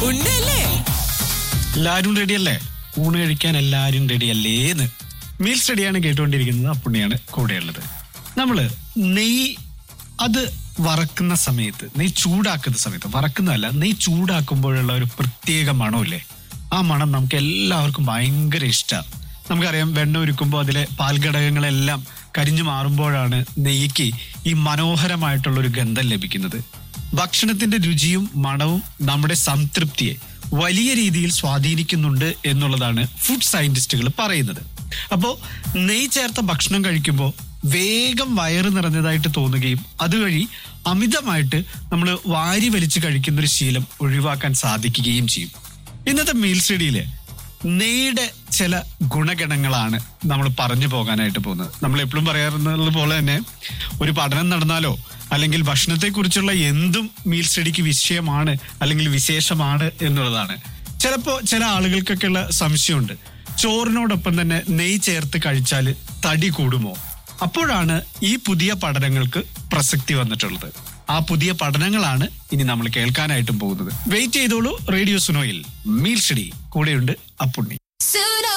ഉണ്ടല്ലേ എല്ലാരും റെഡിയല്ലേ ഊണ് കഴിക്കാൻ എല്ലാരും റെഡിയല്ലേന്ന് മീൽ സ്റ്റഡിയാണ് കേട്ടുകൊണ്ടിരിക്കുന്നത് അപ്പുണ്ണിയാണ് കൂടെയുള്ളത് നമ്മള് നെയ്യ് അത് വറക്കുന്ന സമയത്ത് നെയ്യ് ചൂടാക്കുന്ന സമയത്ത് വറക്കുന്നതല്ല നെയ്യ് ചൂടാക്കുമ്പോഴുള്ള ഒരു പ്രത്യേക മണമില്ലേ ആ മണം നമുക്ക് എല്ലാവർക്കും ഭയങ്കര ഇഷ്ടമാണ് നമുക്കറിയാം വെണ്ണ ഒരുക്കുമ്പോൾ അതിലെ പാൽഘടകങ്ങളെല്ലാം കരിഞ്ഞു മാറുമ്പോഴാണ് നെയ്യ്ക്ക് ഈ മനോഹരമായിട്ടുള്ള ഒരു ഗന്ധം ലഭിക്കുന്നത് ഭക്ഷണത്തിന്റെ രുചിയും മണവും നമ്മുടെ സംതൃപ്തിയെ വലിയ രീതിയിൽ സ്വാധീനിക്കുന്നുണ്ട് എന്നുള്ളതാണ് ഫുഡ് സയന്റിസ്റ്റുകൾ പറയുന്നത് അപ്പോ നെയ്യ് ചേർത്ത ഭക്ഷണം കഴിക്കുമ്പോൾ വേഗം വയറ് നിറഞ്ഞതായിട്ട് തോന്നുകയും അതുവഴി അമിതമായിട്ട് നമ്മൾ വാരി വലിച്ച് കഴിക്കുന്ന ഒരു ശീലം ഒഴിവാക്കാൻ സാധിക്കുകയും ചെയ്യും ഇന്നത്തെ മീൽ സ്റ്റഡിയില് നെയ്യുടെ ചില ഗുണഗണങ്ങളാണ് നമ്മൾ പറഞ്ഞു പോകാനായിട്ട് പോകുന്നത് നമ്മൾ എപ്പോഴും പറയാറുള്ളത് പോലെ തന്നെ ഒരു പഠനം നടന്നാലോ അല്ലെങ്കിൽ ഭക്ഷണത്തെ കുറിച്ചുള്ള എന്തും മീൽ സ്റ്റഡിക്ക് വിഷയമാണ് അല്ലെങ്കിൽ വിശേഷമാണ് എന്നുള്ളതാണ് ചിലപ്പോ ചില ആളുകൾക്കൊക്കെയുള്ള സംശയമുണ്ട് ചോറിനോടൊപ്പം തന്നെ നെയ്യ് ചേർത്ത് കഴിച്ചാൽ തടി കൂടുമോ അപ്പോഴാണ് ഈ പുതിയ പഠനങ്ങൾക്ക് പ്രസക്തി വന്നിട്ടുള്ളത് ആ പുതിയ പഠനങ്ങളാണ് ഇനി നമ്മൾ കേൾക്കാനായിട്ടും പോകുന്നത് വെയിറ്റ് ചെയ്തോളൂ റേഡിയോ സുനോയിൽ മീൽ സ്റ്റഡി കൂടെയുണ്ട് അപ്പുണ്ണി Suno